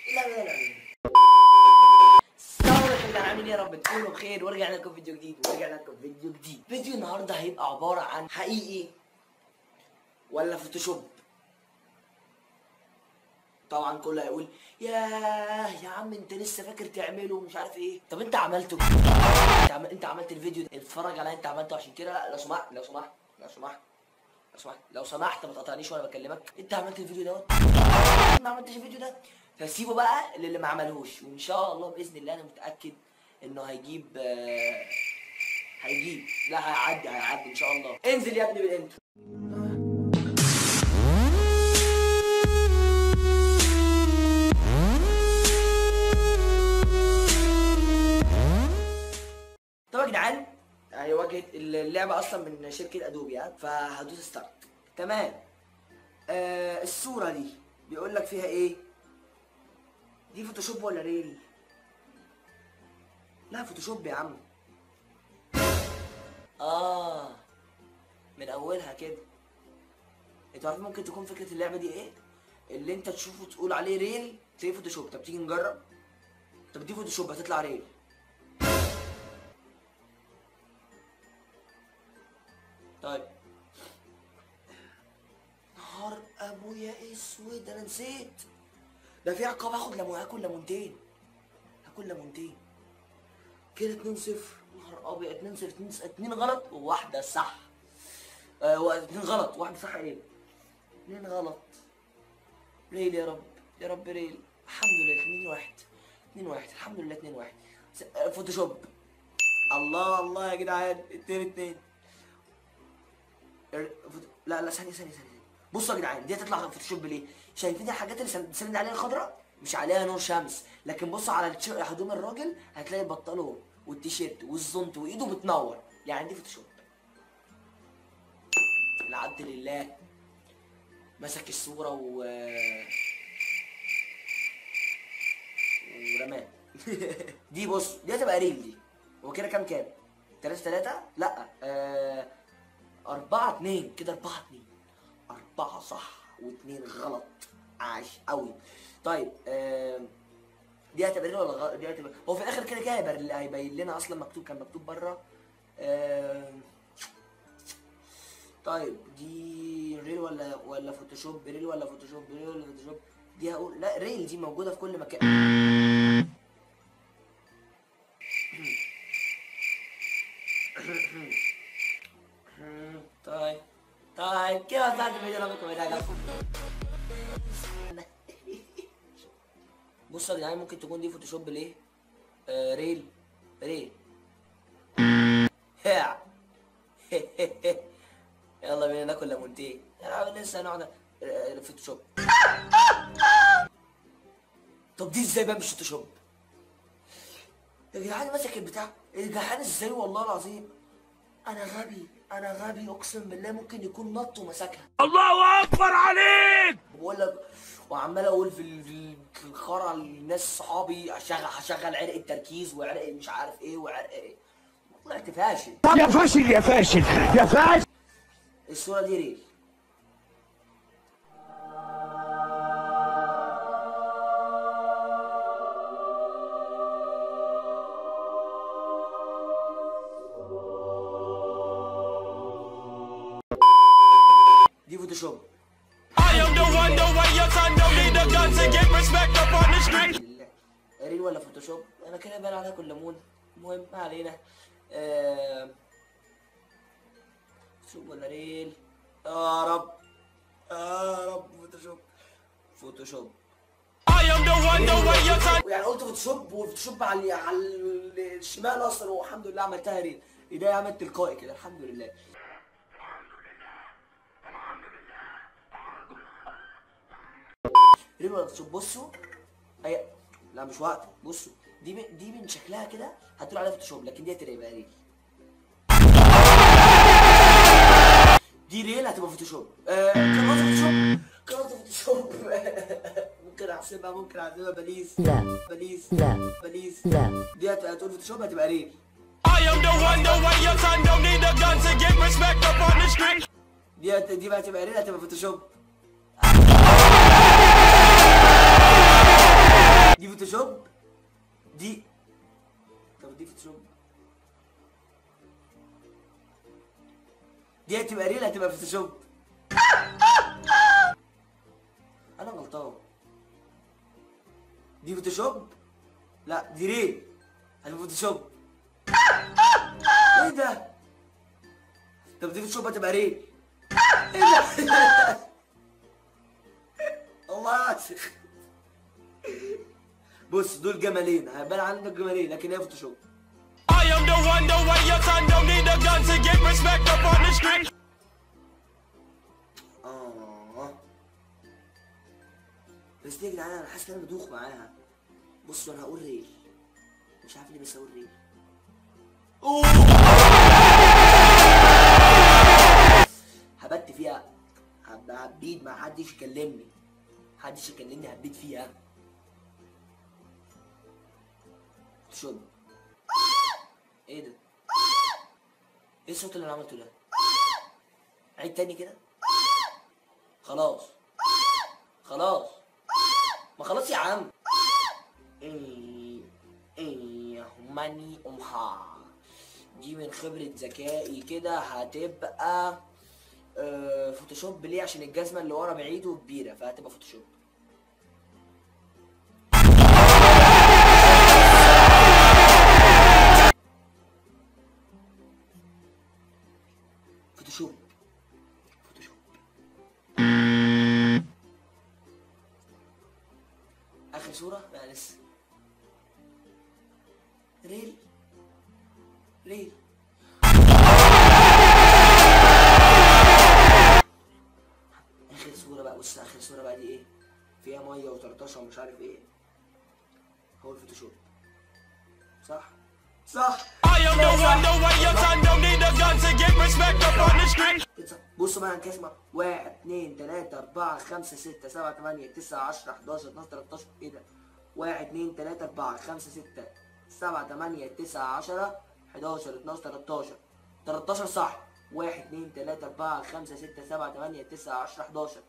لا لا لا السلام عليكم يا جدعان عاملين ايه يا رب تكونوا بخير ورجعنا لكم فيديو جديد ورجعنا لكم فيديو جديد فيديو النهارده هيبقى عباره عن حقيقي ولا فوتوشوب طبعا كله هيقول ياه يا عم انت لسه فاكر تعمله ومش عارف ايه طب انت عملته انت, عم... انت عملت الفيديو ده اتفرج على انت عملته عشان كده لا لو سمحت لو سمحت لو سمحت لو سمحت لو سمحت ما تقطعنيش وانا بكلمك انت عملت الفيديو دوت ما عملتش الفيديو ده فسيبه بقى للي ما عملهوش وان شاء الله باذن الله انا متاكد انه هيجيب آه، هيجيب لا هيعدي هيعدي ان شاء الله انزل يا ابني بالانترو طب يا جدعان هي واجهه اللعبه اصلا من شركه ادوبي ها فهدوس ستارت تمام آه الصوره دي بيقول لك فيها ايه دي فوتوشوب ولا ريل لا فوتوشوب يا عم اه من اولها كده انتوا عارفين ممكن تكون فكره اللعبه دي ايه اللي انت تشوفه تقول عليه ريل تلاقيه فوتوشوب طب تيجي نجرب طب دي فوتوشوب هتطلع ريل طيب نهار ابويا اسود انا نسيت ده في عقاب هاخد ليمون هاكل ليمونتين هاكل ليمونتين كده 2 0 نهار ابيض 2 0 2 2 غلط وواحده صح آه و- اتنين غلط واحده صح ايه اتنين غلط ريل يا رب يا رب ريل الحمد لله 2 1 2 1 الحمد لله 2 1 فوتوشوب الله الله يا جدعان 2 2 ال- فوتو- لا لا ثانية ثانية ثانية بصوا يا جدعان دي هتطلع فوتوشوب ليه؟ شايفين الحاجات اللي سن- سند عليها الخضراء؟ مش عليها نور شمس، لكن بصوا على التش- هدوم الراجل هتلاقي البنطلون والتيشيرت والزنط وايده بتنور، يعني دي فوتوشوب. العبد لله مسك الصورة و ورماه دي بص دي هتبقى ريل دي هو كده كام كام؟ تلاتة تلاتة؟ لا آه أربعة اتنين كده أربعة اتنين أربعة صح واتنين غلط عاش أوي طيب آم، دي هتبقى ريل ولا غ... دي هتبقى هو في الآخر كده كده هيبقى- هيبين لنا أصلا مكتوب كان مكتوب بره آم، طيب دي ريل ولا ولا فوتوشوب ريل ولا فوتوشوب ريل ولا فوتوشوب دي هقول لا ريل دي موجودة في كل مكان طيب طيب كده بعد الفيديو رابط وإذا عجبكم بصوا يا جدعان ممكن تكون دي فوتوشوب ليه؟ آه ريل ريل هيع يلا بينا ناكل ليمونتين يا لسه هنقعد آه، فوتوشوب طب دي ازاي بقى مش فوتوشوب؟ يا جدعان ماسك البتاع الجحان ازاي والله العظيم انا غبي انا غبي اقسم بالله ممكن يكون نط ومسكها الله اكبر عليك بقول لك وعمال اقول في ال- في ال- في الخرا للناس صحابي هشغل هشغل عرق التركيز وعرق مش عارف ايه وعرق ايه طلعت فاشل يا فاشل يا فاشل يا فاشل الصوره دي ريل دي فوتوشوب I am the one, the way your son don't need a gun to get respect up on the street. لله ريل ولا فوتوشوب انا كده باين عليها كل ليمون المهم ما علينا آه... فوتوشوب ولا ريل يا رب يا رب فوتوشوب فوتوشوب I am the one, the way your son يعني قلت فوتوشوب والفوتوشوب على ال- على ال- الشمال اصلا والحمد لله عملتها ريل ايديا عملت تلقائي كده الحمد لله ريل ولا فوتوشوب بصوا أي... لا مش وقت بصوا دي من... دي من شكلها كده هتقول عليها فوتوشوب لكن دي هتبقى ريل دي ريل هتبقى فوتوشوب آه كان قصدي فوتوشوب كان قصدي فوتوشوب ممكن احسبها ممكن احسبها بليز لا بليز لا بليز لا دي هت- هتقول فوتوشوب هتبقى ريل I am the one, the way your son don't need a gun to get respect up on the street. دي هت- دي بقى هتبقى ريل هتبقى فوتوشوب دي طب دي فوتوشوب دي هتبقى ريل هتبقى فوتوشوب انا غلطان دي فوتوشوب لا دي ريل هتبقى فوتوشوب ايه ده طب دي فوتوشوب هتبقى ريل ايه ده الله ياسخ بص دول جمالين هيبان عندك جمالين لكن هي فوتوشوب I am the one, the way your son don't need a gun to get respect up on the street. اه بس دي يا جدعان انا حاسس ان انا بدوخ معاها بصوا انا هقول ريل مش عارف ليه بس هقول ريل هبت فيها هب- هبيد ما حدش يكلمني محدش يكلمني هبيد فيها شرب ايه ده ايه الصوت اللي انا عملته ده عيد تاني كده خلاص خلاص ما خلاص يا عم ايه ايه يا هماني امها دي من خبرة ذكائي كده هتبقى آه فوتوشوب ليه عشان الجزمة اللي ورا بعيد وكبيرة فهتبقى فوتوشوب فوتوشوب فوتوشوب اخر صورة لا لسه ريل ريل اخر صورة بقى بص اخر صورة بقى دي ايه فيها مية وطرطشة ومش عارف ايه هو الفوتوشوب صح صح I am the one, the way your son don't need a gun to get respect up on the street. بصوا بقى هنكسمة واحد اتنين تلاتة أربعة خمسة ستة سبعة تمانية تسعة عشرة حداشر اتناشر تلاتاشر ايه ده؟ واحد اتنين تلاتة أربعة خمسة ستة سبعة تمانية تسعة عشرة حداشر اتناشر تلاتاشر تلاتاشر صح واحد اتنين تلاتة أربعة خمسة ستة سبعة تمانية تسعة عشرة حداشر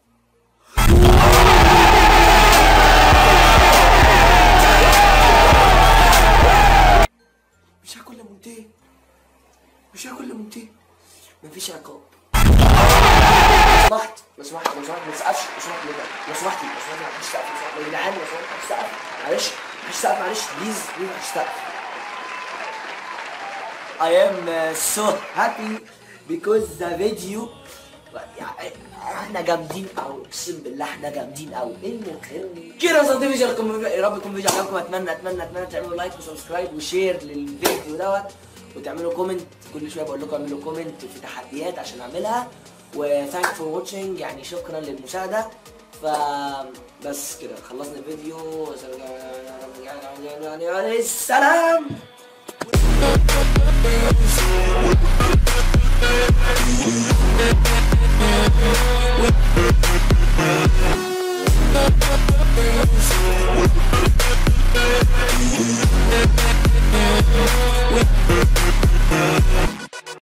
مش هاكل ليمونتين مش هاكل ليمونتين مفيش عقاب لو سمحت لو سمحت لو سمحت ما تسقفش لو سمحت لو سمحت لو سمحت ما تسقف لو سمحت يا جدعان لو سمحت ما تسقف معلش ما تسقف معلش بليز بليز ما تسقف I am uh, so happy because the video يعني احنا جامدين قوي اقسم بالله احنا جامدين قوي المهم كده وصلت فيديو لكم يا رب يكون فيديو عجبكم اتمنى اتمنى اتمنى تعملوا لايك وسبسكرايب وشير للفيديو دوت وتعملوا كومنت كل شويه بقول لكم اعملوا كومنت في تحديات عشان اعملها وثانك فور واتشنج يعني شكرا للمشاهده فبس كده خلصنا الفيديو السلام With